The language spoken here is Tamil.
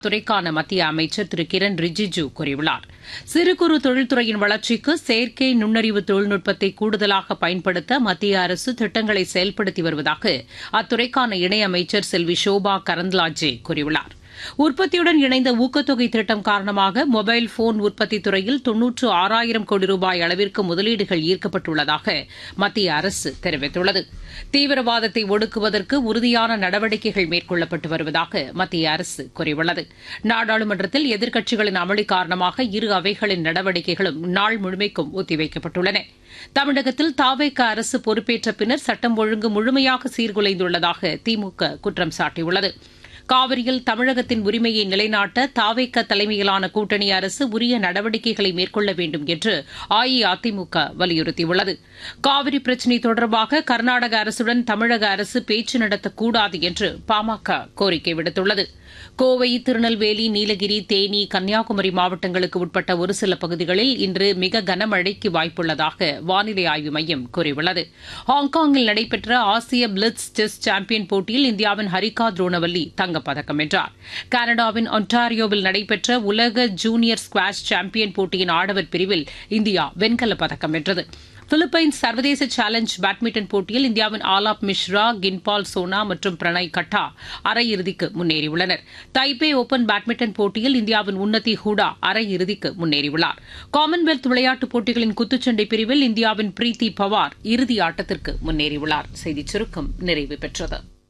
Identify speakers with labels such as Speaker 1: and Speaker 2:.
Speaker 1: துறைக்கான மத்திய அமைச்சர் திரு கிரண் ரிஜிஜு கூறியுள்ளார் சிறு குறு தொழில்துறையின் வளர்ச்சிக்கு செயற்கை நுண்ணறிவு தொழில்நுட்பத்தை கூடுதலாக பயன்படுத்த மத்திய அரசு திட்டங்களை செயல்படுத்தி வருவதாக அத்துறைக்கான இணையமைச்சர் செல்வி ஷோபா கரந்த்லாஜே கூறியுள்ளார் உற்பத்தியுடன் இணைந்த ஊக்கத்தொகை திட்டம் காரணமாக மொபைல் போன் உற்பத்தி துறையில் தொன்னூற்று ஆறாயிரம் கோடி ரூபாய் அளவிற்கு முதலீடுகள் ஈர்க்கப்பட்டுள்ளதாக மத்திய அரசு தெரிவித்துள்ளது தீவிரவாதத்தை ஒடுக்குவதற்கு உறுதியான நடவடிக்கைகள் மேற்கொள்ளப்பட்டு வருவதாக மத்திய அரசு கூறியுள்ளது நாடாளுமன்றத்தில் எதிர்க்கட்சிகளின் அமளி காரணமாக இரு அவைகளின் நடவடிக்கைகளும் நாள் முழுமைக்கும் ஒத்திவைக்கப்பட்டுள்ளன தமிழகத்தில் தாவேக அரசு பொறுப்பேற்ற பின்னர் சட்டம் ஒழுங்கு முழுமையாக சீர்குலைந்துள்ளதாக திமுக குற்றம் சாட்டியுள்ளது காவிரியில் தமிழகத்தின் உரிமையை நிலைநாட்ட தாவேக்க தலைமையிலான கூட்டணி அரசு உரிய நடவடிக்கைகளை மேற்கொள்ள வேண்டும் என்று அஇஅதிமுக வலியுறுத்தியுள்ளது காவிரி பிரச்சினை தொடர்பாக கர்நாடக அரசுடன் தமிழக அரசு பேச்சு நடத்தக்கூடாது என்று பாமக கோரிக்கை விடுத்துள்ளது கோவை திருநெல்வேலி நீலகிரி தேனி கன்னியாகுமரி மாவட்டங்களுக்கு உட்பட்ட ஒரு சில பகுதிகளில் இன்று மிக கனமழைக்கு வாய்ப்புள்ளதாக வானிலை ஆய்வு மையம் கூறியுள்ளது ஹாங்காங்கில் நடைபெற்ற ஆசிய பிளிட்ஸ் செஸ் சாம்பியன் போட்டியில் இந்தியாவின் ஹரிகா துரோணவல்லி தங்கப்பதக்கம் வென்றார் கனடாவின் ஒன்டாரியோவில் நடைபெற்ற உலக ஜூனியர் ஸ்குவாஷ் சாம்பியன் போட்டியின் ஆடவர் பிரிவில் இந்தியா வெண்கலப் பதக்கம் வென்றது பிலிப்பைன்ஸ் சர்வதேச சேலஞ்ச் பேட்மிண்டன் போட்டியில் இந்தியாவின் ஆலாப் மிஸ்ரா கின்பால் சோனா மற்றும் பிரணய் கட்டா அரையிறுதிக்கு முன்னேறியுள்ளனர் தைபே ஓபன் பேட்மிண்டன் போட்டியில் இந்தியாவின் உன்னதி ஹூடா அரையிறுதிக்கு முன்னேறியுள்ளார் காமன்வெல்த் விளையாட்டுப் போட்டிகளின் குத்துச்சண்டை பிரிவில் இந்தியாவின் பிரீத்தி பவார் இறுதி ஆட்டத்திற்கு முன்னேறியுள்ளார் செய்திச் சுருக்கம் நிறைவு பெற்றது